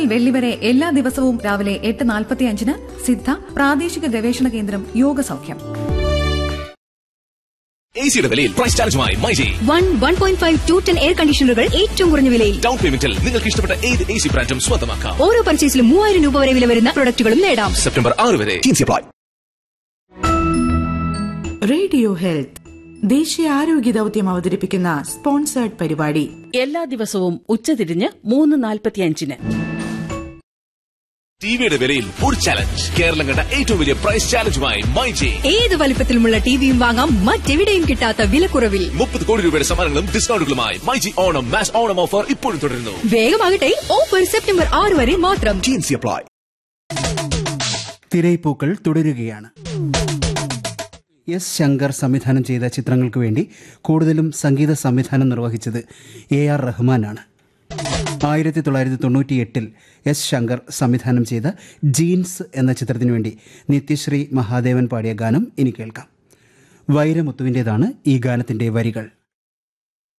വെള്ളി വരെ എല്ലാ ദിവസവും രാവിലെ എട്ട് നാൽപ്പത്തി അഞ്ചിന് സിദ്ധ പ്രാദേശിക ഗവേഷണ കേന്ദ്രം യോഗ സൗഖ്യം എ സിയുടെ വിലയിൽ പ്രൈസ് ചാർജുമായി myG one one point five two ten air കണ്ടീഷണറുകൾ ഏറ്റവും കുറഞ്ഞ വിലയിൽ ഡൗൺ പേയ്മെന്റിൽ നിങ്ങൾക്ക് ഇഷ്ടപ്പെട്ട ഏത് എ സി ബ്രാൻഡും സ്വന്തമാക്കാം ഓരോ പർച്ചേസിലും മൂവായിരം രൂപ വരെ വില വരുന്ന പ്രൊഡക്റ്റുകളും നേടാം സെപ്റ്റംബർ ആറ് വരെ അപ്ലൈ റേഡിയോ ഹെൽത്ത് ദേശീയ ആരോഗ്യ ദൗത്യം അവതരിപ്പിക്കുന്ന സ്പോൺസേർഡ് പരിപാടി എല്ലാ ദിവസവും ഉച്ചതിരിഞ്ഞ് മൂന്ന് നാൽപ്പത്തിയഞ്ചിന് ടിവിയുടെ വിലയിൽ ഒരു ചലഞ്ച് കേരളം കണ്ട ഏറ്റവും വലിയ പ്രൈസ് ചാലഞ്ചുമായി മൈജി ഏത് വലിപ്പത്തിലുമുള്ള ടിവിയും വാങ്ങാം മറ്റെവിടെയും കിട്ടാത്ത വിലക്കുറവിൽ മുപ്പത് കോടി രൂപയുടെ സമ്മാനങ്ങളും ഡിസ്കൗണ്ടുകളുമായി myG Onam mass Onam offer ഇപ്പോഴും തുടരുന്നു വേഗമാകട്ടെ ഓഫർ സെപ്റ്റംബർ ആറ് വരെ മാത്രം അപ്ലൈ തിരയിപ്പൂക്കൾ തുടരുകയാണ് എസ് ശങ്കർ സംവിധാനം ചെയ്ത ചിത്രങ്ങൾക്ക് വേണ്ടി കൂടുതലും സംഗീത സംവിധാനം നിർവഹിച്ചത് എ ആർ റഹ്മാനാണ് ആയിരത്തി തൊള്ളായിരത്തി തൊണ്ണൂറ്റി എട്ടിൽ എസ് ശങ്കർ സംവിധാനം ചെയ്ത ജീൻസ് എന്ന ചിത്രത്തിനു വേണ്ടി നിത്യശ്രീ മഹാദേവൻ പാടിയ ഗാനം ഇനി കേൾക്കാം വൈരമുത്തുവിൻ്റേതാണ് ഈ ഗാനത്തിൻ്റെ വരികൾ